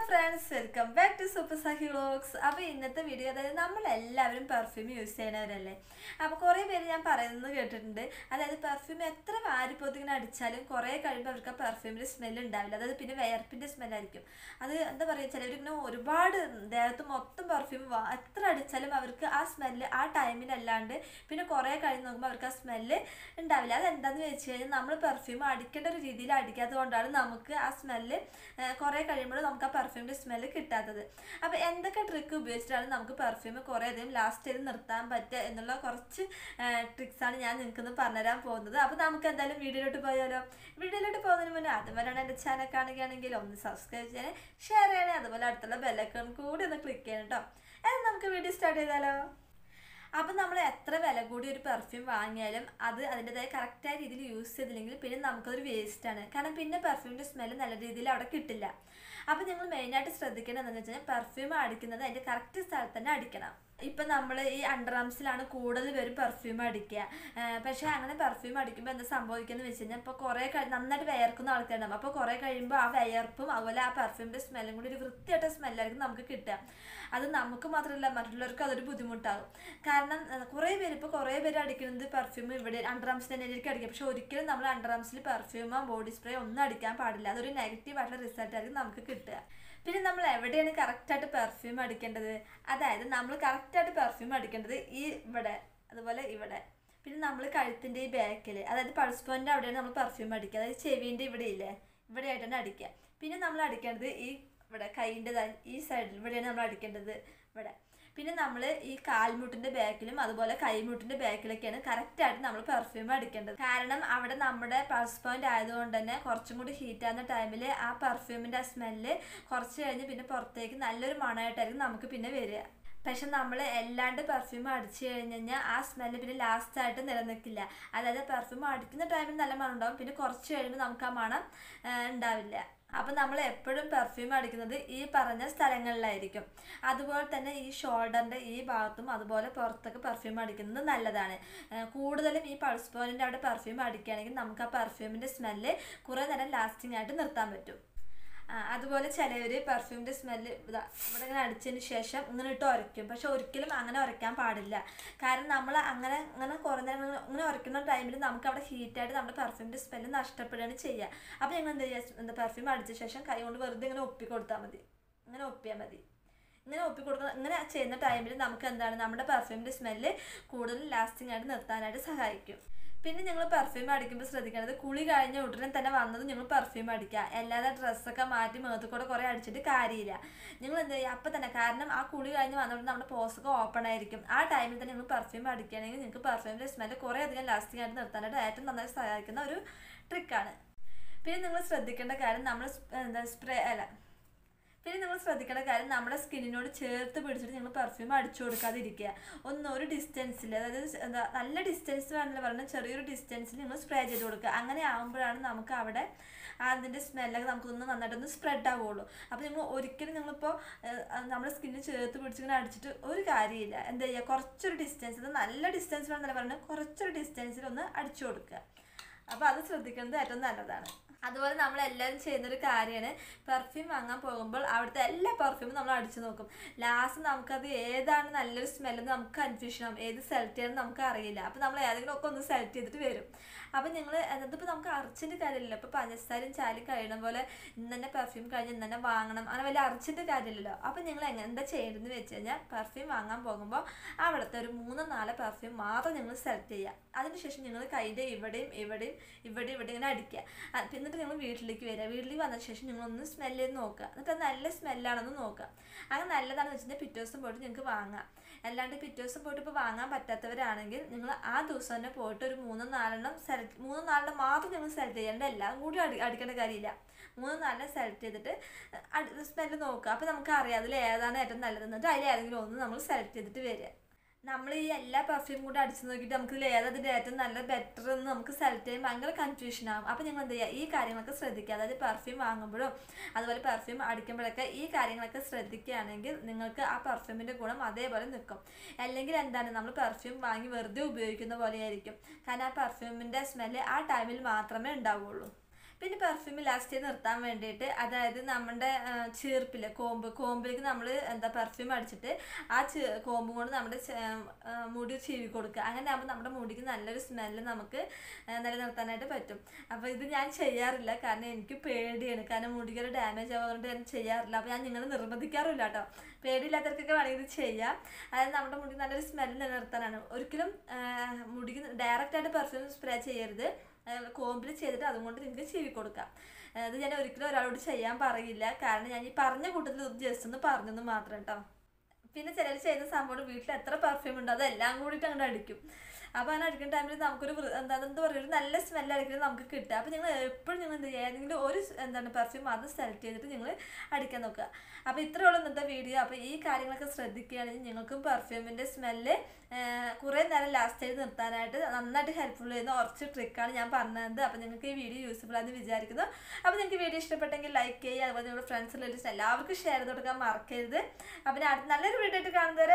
friends welcome back to super Sahi vlogs അപ്പോൾ ഇന്നത്തെ video അതായത് നമ്മളെല്ലാവരും പെർഫ്യൂം യൂസ് ചെയ്യണവരല്ലേ അപ്പോൾ കുറേ പേര് ഞാൻ പറയുന്നത് കേട്ടിട്ടുണ്ട് അതായത് പെർഫ്യൂം എത്ര വാരിപ്പോത്തിങ്ങനെ അടിച്ചാലും കുറേ കഴിയുമ്പോൾ അവർക്ക് ആ പെർഫ്യൂമിൻ്റെ സ്മെല്ല് ഉണ്ടാവില്ല അതായത് പിന്നെ വിയർപ്പിൻ്റെ സ്മെല്ലായിരിക്കും അത് എന്താ പറയുക ചിലവരിങ്ങനെ ഒരുപാട് ദേഹത്ത് മൊത്തം പെർഫ്യൂം എത്ര അടിച്ചാലും അവർക്ക് ആ സ്മെല്ല് ആ ടൈമിലല്ലാണ്ട് പിന്നെ കുറേ കഴിഞ്ഞ് നോക്കുമ്പോൾ അവർക്ക് ആ സ്മെല്ല് ഉണ്ടാവില്ല അതെന്താണെന്ന് വെച്ച് കഴിഞ്ഞാൽ നമ്മൾ പെർഫ്യൂം അടിക്കേണ്ട ഒരു രീതിയിൽ അടിക്കാത്തത് കൊണ്ടാണ് നമുക്ക് ആ സ്മെല്ല് കുറേ കഴിയുമ്പോൾ നമുക്ക് ആ പെർഫ്യൂമിൻ്റെ സ്മെല്ല് കിട്ടാത്തത് അപ്പോൾ എന്തൊക്കെ ട്രിക്ക് ഉപയോഗിച്ചിട്ടാണ് നമുക്ക് പെർഫ്യൂം കുറേ അധികം ലാസ്റ്റ് ചെയ്ത് നിർത്താൻ പറ്റുക എന്നുള്ള കുറച്ച് ട്രിക്സാണ് ഞാൻ നിങ്ങൾക്കൊന്ന് പറഞ്ഞുതരാൻ പോകുന്നത് അപ്പോൾ നമുക്ക് എന്തായാലും വീഡിയോയിലോട്ട് പോയാലോ വീഡിയോയിലോട്ട് പോകുന്നതിന് മുന്നേ അതുവരെയാണ് എൻ്റെ ചാനൽ കാണുകയാണെങ്കിൽ ഒന്ന് സബ്സ്ക്രൈബ് ചെയ്യണേ ഷെയർ ചെയ്യണേ അതുപോലെ അടുത്തുള്ള ബെല്ലൈക്കൺ കൂടി ഒന്ന് ക്ലിക്ക് ചെയ്യണം കേട്ടോ അത് നമുക്ക് വീഡിയോ സ്റ്റാർട്ട് ചെയ്താലോ അപ്പം നമ്മൾ എത്ര വില കൂടി ഒരു പെർഫ്യൂം വാങ്ങിയാലും അത് അതിൻ്റെതായ കറക്റ്റായ രീതിയിൽ യൂസ് ചെയ്തില്ലെങ്കിൽ പിന്നെ നമുക്കതൊരു വേസ്റ്റാണ് കാരണം പിന്നെ പെർഫ്യൂമിൻ്റെ സ്മെല്ല് നല്ല രീതിയിൽ അവിടെ കിട്ടില്ല അപ്പം നിങ്ങൾ മെയിനായിട്ട് ശ്രദ്ധിക്കേണ്ടത് എന്താണെന്ന് വെച്ച് കഴിഞ്ഞാൽ പെർഫ്യൂം അടിക്കുന്നത് അതിൻ്റെ കറക്റ്റ് സ്ഥലത്ത് തന്നെ അടിക്കണം ഇപ്പം നമ്മൾ ഈ അണ്ടർ ആംസിലാണ് കൂടുതൽ പേര് പെർഫ്യൂം അടിക്കുക പക്ഷേ അങ്ങനെ പെർഫ്യൂം അടിക്കുമ്പോൾ എന്താ സംഭവിക്കുന്നത് വെച്ച് കഴിഞ്ഞാൽ ഇപ്പോൾ കുറേ കഴി നന്നായിട്ട് വിയർക്കുന്ന ആൾക്കാരുണ്ടാവും അപ്പോൾ കുറേ കഴിയുമ്പോൾ ആ വിയർപ്പും അതുപോലെ ആ പെർഫ്യൂമിൻ്റെ സ്മെല്ലും കൂടി ഒരു വൃത്തിയായിട്ട സ്മെല്ലായിരിക്കും നമുക്ക് കിട്ടുക അത് നമുക്ക് മാത്രമല്ല മറ്റുള്ളവർക്ക് അതൊരു ബുദ്ധിമുട്ടാകും കാരണം കുറേ പേര് ഇപ്പോൾ കുറേ പേര് അടിക്കുന്നത് പെർഫ്യൂം ഇവിടെ അണ്ടർ ആംസിൽ തന്നെ ആയിരിക്കും അടിക്കുക പക്ഷേ ഒരിക്കലും നമ്മൾ അണ്ടർ ആംസിൽ പെർഫ്യൂമോ ബോഡി സ്പ്രേ ഒന്നും അടിക്കാൻ പാടില്ല അതൊരു നെഗറ്റീവ് ആയിട്ടുള്ള റിസൾട്ട് ആയിരിക്കും നമുക്ക് കിട്ടുക പിന്നെ നമ്മൾ എവിടെയാണ് കറക്റ്റായിട്ട് പെർഫ്യൂം അടിക്കേണ്ടത് അതായത് നമ്മൾ കറക്റ്റായിട്ട് പെർഫ്യൂം അടിക്കേണ്ടത് ഈ ഇവിടെ അതുപോലെ ഇവിടെ പിന്നെ നമ്മൾ കഴുത്തിൻ്റെ ഈ ബാക്കിൽ അതായത് പൾസ് പോയിൻ്റ് അവിടെയാണ് നമ്മൾ പെർഫ്യൂം അടിക്കുക അതായത് ചെവീൻ്റെ ഇവിടെ ഇല്ലേ ഇവിടെ ആയിട്ടാണ് അടിക്കുക പിന്നെ നമ്മൾ അടിക്കേണ്ടത് ഈ ഇവിടെ കൈയിൻ്റെ ഈ സൈഡിൽ ഇവിടെയാണ് നമ്മൾ അടിക്കേണ്ടത് ഇവിടെ പിന്നെ നമ്മൾ ഈ കാൽമുട്ടിൻ്റെ ബാക്കിലും അതുപോലെ കൈമുട്ടിൻ്റെ ബാക്കിലൊക്കെയാണ് കറക്റ്റായിട്ട് നമ്മൾ പെർഫ്യൂം അടിക്കേണ്ടത് കാരണം അവിടെ നമ്മുടെ പൾസ് പോയിന്റ് ആയതുകൊണ്ട് തന്നെ കുറച്ചും കൂടി ഹീറ്റ് ആകുന്ന ടൈമിൽ ആ പെർഫ്യൂമിൻ്റെ ആ സ്മെല്ല് കുറച്ച് കഴിഞ്ഞ് പിന്നെ പുറത്തേക്ക് നല്ലൊരു മണമായിട്ടായിരിക്കും നമുക്ക് പിന്നെ വരിക പക്ഷെ നമ്മൾ എല്ലാണ്ട് പെർഫ്യൂം അടിച്ചു കഴിഞ്ഞ് കഴിഞ്ഞാൽ ആ സ്മെല്ല് പിന്നെ ലാസ്റ്റ് ആയിട്ട് നിലനിൽക്കില്ല അതായത് പെർഫ്യൂം അടിക്കുന്ന ടൈമിൽ നല്ല മണം ഉണ്ടാവും പിന്നെ കുറച്ച് കഴിയുമ്പോൾ നമുക്ക് ആ മണം ഉണ്ടാവില്ല അപ്പം നമ്മൾ എപ്പോഴും പെർഫ്യൂം അടിക്കുന്നത് ഈ പറഞ്ഞ സ്ഥലങ്ങളിലായിരിക്കും അതുപോലെ തന്നെ ഈ ഷോൾഡറിൻ്റെ ഈ ഭാഗത്തും അതുപോലെ പുറത്തൊക്കെ പെർഫ്യൂം അടിക്കുന്നത് നല്ലതാണ് കൂടുതലും ഈ പൾസ് പോയിൻ്റിൻ്റെ അവിടെ പെർഫ്യൂം അടിക്കുകയാണെങ്കിൽ നമുക്ക് ആ പെർഫ്യൂമിൻ്റെ സ്മെല്ല് കുറേ നേരം ലാസ്റ്റിംഗ് ആയിട്ട് നിർത്താൻ പറ്റും അതുപോലെ ചിലവർ പെർഫ്യൂമിൻ്റെ സ്മെല്ല് ഇതാ ഇവിടെ ഇങ്ങനെ അടിച്ചതിന് ശേഷം ഇങ്ങനെ ഇട്ട് ഉരയ്ക്കും പക്ഷെ ഒരിക്കലും അങ്ങനെ ഉരയ്ക്കാൻ പാടില്ല കാരണം നമ്മൾ അങ്ങനെ അങ്ങനെ കുറേ നേരം ഇങ്ങനെ ഉരയ്ക്കുന്ന ടൈമിൽ നമുക്ക് അവിടെ ഹീറ്റായിട്ട് നമ്മുടെ പെർഫ്യൂമിൻ്റെ സ്മെല്ല് നഷ്ടപ്പെടുകയാണ് ചെയ്യുക അപ്പോൾ ഞങ്ങൾ എന്താ ചെയ്യുക എന്താ പെർഫ്യൂം അടിച്ച ശേഷം കൈ കൊണ്ട് വെറുതെ ഇങ്ങനെ ഒപ്പി കൊടുത്താൽ മതി ഇങ്ങനെ ഒപ്പിയാൽ മതി ഇങ്ങനെ ഒപ്പി കൊടുക്കുന്ന ഇങ്ങനെ ചെയ്യുന്ന ടൈമിൽ നമുക്ക് എന്താണ് നമ്മുടെ പെർഫ്യൂമിൻ്റെ സ്മെല്ല് കൂടുതൽ ലാസ്റ്റിംഗ് ആയിട്ട് നിർത്താനായിട്ട് സഹായിക്കും പിന്നെ ഞങ്ങൾ പെർഫ്യൂം അടിക്കുമ്പോൾ ശ്രദ്ധിക്കേണ്ടത് കുളി കഴിഞ്ഞ ഉടനെ തന്നെ വന്നത് ഞങ്ങൾ പെർഫ്യൂം അടിക്കുക അല്ലാതെ ഡ്രസ്സൊക്കെ മാറ്റി മുഖത്ത് കൂടെ കുറേ അടിച്ചിട്ട് കാര്യമില്ല നിങ്ങൾ എന്ത് ചെയ്യുക അപ്പം തന്നെ കാരണം ആ കുളി കഴിഞ്ഞ് വന്നതുകൊണ്ട് നമ്മുടെ പോസൊക്കെ ഓപ്പൺ ആയിരിക്കും ആ ടൈമിൽ തന്നെ നിങ്ങൾ പെർഫ്യൂം അടിക്കുകയാണെങ്കിൽ നിങ്ങൾക്ക് പെർഫ്യൂമിൻ്റെ സ്മെല്ല് കുറേ അധികം ലാസ്റ്റിംഗ് ആയിട്ട് നിർത്താനായിട്ട് ഏറ്റവും നന്നായി സഹായിക്കുന്ന ഒരു ട്രിക്കാണ് പിന്നെ നിങ്ങൾ ശ്രദ്ധിക്കേണ്ട കാര്യം നമ്മൾ എന്താ സ്പ്രേ അല്ല പിന്നെ നിങ്ങൾ ശ്രദ്ധിക്കേണ്ട കാര്യം നമ്മുടെ സ്കിന്നിനോട് ചേർത്ത് പിടിച്ചിട്ട് നിങ്ങൾ പെർഫ്യൂം അടിച്ചു കൊടുക്കാതിരിക്കുക ഒന്ന് ഒരു ഡിസ്റ്റൻസിൽ അതായത് എന്താ നല്ല ഡിസ്റ്റൻസ് വേണമെങ്കിൽ പറഞ്ഞാൽ ചെറിയൊരു ഡിസ്റ്റൻസിൽ നിങ്ങൾ സ്പ്രേ ചെയ്ത് കൊടുക്കുക അങ്ങനെ ആകുമ്പോഴാണ് നമുക്ക് അവിടെ അതിൻ്റെ സ്മെല്ലൊക്കെ നമുക്കൊന്ന് നന്നായിട്ടൊന്ന് സ്പ്രെഡ് ആവുള്ളൂ അപ്പോൾ നിങ്ങൾ ഒരിക്കലും നിങ്ങളിപ്പോൾ നമ്മുടെ സ്കിന്നിൽ ചേർത്ത് പിടിച്ചിങ്ങനെ അടിച്ചിട്ട് ഒരു കാര്യമില്ല എന്താ ചെയ്യുക കുറച്ചൊരു ഡിസ്റ്റൻസ് ഇത് നല്ല ഡിസ്റ്റൻസ് വേണമെന്നല്ല പറഞ്ഞാൽ കുറച്ചൊരു ഡിസ്റ്റൻസിൽ ഒന്ന് അടിച്ചു കൊടുക്കുക അപ്പോൾ അത് ശ്രദ്ധിക്കുന്നത് ഏറ്റവും നല്ലതാണ് അതുപോലെ നമ്മൾ എല്ലാവരും ചെയ്യുന്നൊരു കാര്യമാണ് പെർഫ്യൂം വാങ്ങാൻ പോകുമ്പോൾ അവിടുത്തെ എല്ലാ പെർഫ്യൂമും നമ്മൾ അടിച്ചു നോക്കും ലാസ്റ്റ് നമുക്കത് ഏതാണ് നല്ലൊരു സ്മെല്ലെന്ന് നമുക്ക് കൺഫ്യൂഷൻ ആവും ഏത് സെലക്ട് ചെയ്യണമെന്ന് നമുക്ക് അറിയില്ല അപ്പോൾ നമ്മൾ ഏതെങ്കിലും ഒക്കെ ഒന്ന് സെലക്ട് ചെയ്തിട്ട് വരും അപ്പം നിങ്ങൾ എന്നിട്ടിപ്പോൾ നമുക്ക് അർജൻറ്റ് കാര്യമില്ലല്ലോ ഇപ്പോൾ പഞ്ചസാരയും ചാലും കഴിയണം പോലെ ഇന്ന് തന്നെ പെർഫ്യൂം കഴിഞ്ഞ് ഇന്ന് തന്നെ വാങ്ങണം അങ്ങനെ വലിയ അർജൻറ്റ് കാര്യമില്ലല്ലോ അപ്പം നിങ്ങൾ എങ്ങനെ എന്താ ചെയ്യേണ്ടതെന്ന് വെച്ച് കഴിഞ്ഞാൽ പെർഫ്യൂം വാങ്ങാൻ പോകുമ്പോൾ അവിടുത്തെ ഒരു മൂന്നോ നാലോ പെർഫ്യൂം മാത്രം നിങ്ങൾ സെലക്ട് ചെയ്യുക അതിനുശേഷം നിങ്ങൾ കൈൻ്റെ ഇവിടെയും ഇവിടെയും ഇവിടെ ഇവിടെ ഇങ്ങനെ അടിക്കുക എന്നിട്ട് നിങ്ങൾ വീട്ടിലേക്ക് വരിക വീട്ടിലേക്ക് വന്ന ശേഷം നിങ്ങൾ ഒന്ന് സ്മെല്ല് ചെയ്ത് നോക്കുക എന്നിട്ട് അത് നല്ല സ്മെല്ലാണെന്ന് നോക്കുക അങ്ങനെ നല്ലതാണെന്ന് വെച്ചിട്ടുണ്ടെങ്കിൽ പിറ്റേ ദിവസം പോയിട്ട് നിങ്ങൾക്ക് വാങ്ങാം അല്ലാണ്ട് പിറ്റേ ദിവസം പോയിട്ട് ഇപ്പോൾ വാങ്ങാൻ പറ്റാത്തവരാണെങ്കിൽ നിങ്ങൾ ആ ദിവസം തന്നെ പോയിട്ട് ഒരു മൂന്നോ നാലെണ്ണം സെലക്ട് മൂന്നോ നാലെണ്ണം മാത്രം നിങ്ങൾ സെലക്ട് ചെയ്യേണ്ട എല്ലാം കൂടി അടി അടിക്കേണ്ട കാര്യമില്ല മൂന്ന് നാലെണ്ണം സെലക്ട് ചെയ്തിട്ട് സ്മെല്ല് നോക്കുക അപ്പോൾ നമുക്ക് അറിയാം അതിൽ ഏതാണ് ഏറ്റവും നല്ലത് എന്നിട്ട് അതിൽ ഏതെങ്കിലും ഒന്ന് നമ്മൾ സെലക്ട് ചെയ്തിട്ട് വരിക നമ്മൾ ഈ എല്ലാ പെർഫ്യൂം കൂടെ അടിച്ച് നോക്കിയിട്ട് നമുക്ക് ഇതിൽ ഏതതിൻ്റെ ഏറ്റവും നല്ല ബെറ്റർ എന്ന് നമുക്ക് സെലക്ട് ചെയ്യുമ്പോൾ ഭയങ്കര കൺഫ്യൂഷൻ ആകും അപ്പോൾ നിങ്ങൾ എന്ത് ചെയ്യുക ഈ കാര്യങ്ങളൊക്കെ ശ്രദ്ധിക്കുക അതായത് പെർഫ്യൂം വാങ്ങുമ്പോഴും അതുപോലെ പെർഫ്യൂം അടിക്കുമ്പോഴൊക്കെ ഈ കാര്യങ്ങളൊക്കെ ശ്രദ്ധിക്കുകയാണെങ്കിൽ നിങ്ങൾക്ക് ആ പെർഫ്യൂമിൻ്റെ ഗുണം അതേപോലെ നിൽക്കും അല്ലെങ്കിൽ എന്താണ് നമ്മൾ പെർഫ്യൂം വാങ്ങി വെറുതെ ഉപയോഗിക്കുന്ന പോലെയായിരിക്കും കാരണം ആ പെർഫ്യൂമിൻ്റെ സ്മെല്ല് ആ ടൈമിൽ മാത്രമേ ഉണ്ടാവുള്ളൂ പിന്നെ പെർഫ്യൂം ലാസ്റ്റ് നിർത്താൻ വേണ്ടിയിട്ട് അതായത് നമ്മുടെ ചീർപ്പില് കോമ്പ് കോമ്പിലേക്ക് നമ്മൾ എന്താ പെർഫ്യൂം അടിച്ചിട്ട് ആ ചീ കോമ്പ് കൊണ്ട് നമ്മുടെ ചെ- ആ, മുടി ചീവി കൊടുക്കുക അങ്ങനെ ആകുമ്പോൾ നമ്മുടെ മുടിക്ക് നല്ലൊരു സ്മെല്ല് നമുക്ക് ആ, നിലനിർത്താനായിട്ട് പറ്റും അപ്പോൾ ഇത് ഞാൻ ചെയ്യാറില്ല കാരണം എനിക്ക് പേടിയാണ് കാരണം മുടിക്ക് ഒരു ഡാമേജ് ആവുന്നതുകൊണ്ട് ഞാൻ ചെയ്യാറില്ല അപ്പോൾ ഞാൻ നിങ്ങൾ നിർബന്ധിക്കാറില്ല കേട്ടോ പേടിയില്ലാത്തവർക്കൊക്കെ വേണമെങ്കിൽ ഇത് ചെയ്യാം അതായത് നമ്മുടെ മുടി നല്ലൊരു സ്മെല്ല് നിലനിർത്താനാണ് ഒരിക്കലും ആ, മുടിക്ക് ഡയറക്റ്റായിട്ട് പെർഫ്യൂം സ്പ്രേ ചെയ്യരുത് കോമ്പിൽ ചെയ്തിട്ട് അതുകൊണ്ട് നിങ്ങൾക്ക് ചീവി കൊടുക്കാം ആ, ഇത് ഞാൻ ഒരിക്കലും ഒരാളോട് ചെയ്യാൻ പറയില്ല കാരണം ഞാൻ ഈ പറഞ്ഞ കൂട്ടത്തിൽ ജസ്റ്റ് ഒന്ന് പറഞ്ഞെന്ന് മാത്രം കേട്ടോ പിന്നെ ചിലർ ചെയ്യുന്ന സംഭവം വീട്ടിൽ എത്ര പെർഫ്യൂം ഉണ്ടോ അതെല്ലാം കൂടിയിട്ട് അങ്ങോട്ട് അടിക്കും അപ്പോൾ അങ്ങനെ അടിക്കുന്ന ടൈമിൽ നമുക്കൊരു വൃ- എന്താ എന്താ പറയുക ഒരു നല്ല സ്മെല്ല് അടിക്കുന്നത് നമുക്ക് കിട്ടുക അപ്പോൾ നിങ്ങൾ എപ്പോഴും നിങ്ങൾ എന്ത് ചെയ്യുക ഏതെങ്കിലും ഒരു സ് എന്താണ് പെർഫ്യൂം അത് സെലക്ട് ചെയ്തിട്ട് നിങ്ങൾ അടിക്കാൻ നോക്കുക അപ്പോൾ ഇത്രയേ ഉള്ളൂ ഇന്നത്തെ വീഡിയോ അപ്പോൾ ഈ കാര്യങ്ങളൊക്കെ ശ്രദ്ധിക്കുകയാണെങ്കിൽ നിങ്ങൾക്കും പെർഫ്യൂമിൻ്റെ സ്മെല്ല് കുറേ നേരം ലാസ്റ്റ് ചെയ്ത് നിർത്താനായിട്ട് നന്നായിട്ട് ഹെൽപ്ഫുൾ ചെയ്യുന്ന കുറച്ച് ട്രിക്കാണ് ഞാൻ പറഞ്ഞത് അപ്പോൾ നിങ്ങൾക്ക് ഈ വീഡിയോ യൂസ്ഫുൾ ആണെന്ന് വിചാരിക്കുന്നു അപ്പോൾ നിങ്ങൾക്ക് വീഡിയോ ഇഷ്ടപ്പെട്ടെങ്കിൽ ലൈക്ക് ചെയ്യുക അതുപോലെ നിങ്ങളുടെ ഫ്രണ്ട്സ് റിലേറ്റീവ്സ് എല്ലാവർക്കും ഷെയർ ചെയ്ത് കൊടുക്കാൻ മറക്കരുത് അപ്പോൾ ഞാൻ അടുത്ത നല്ലൊരു വീഡിയോ ആയിട്ട് കാണുന്നവരെ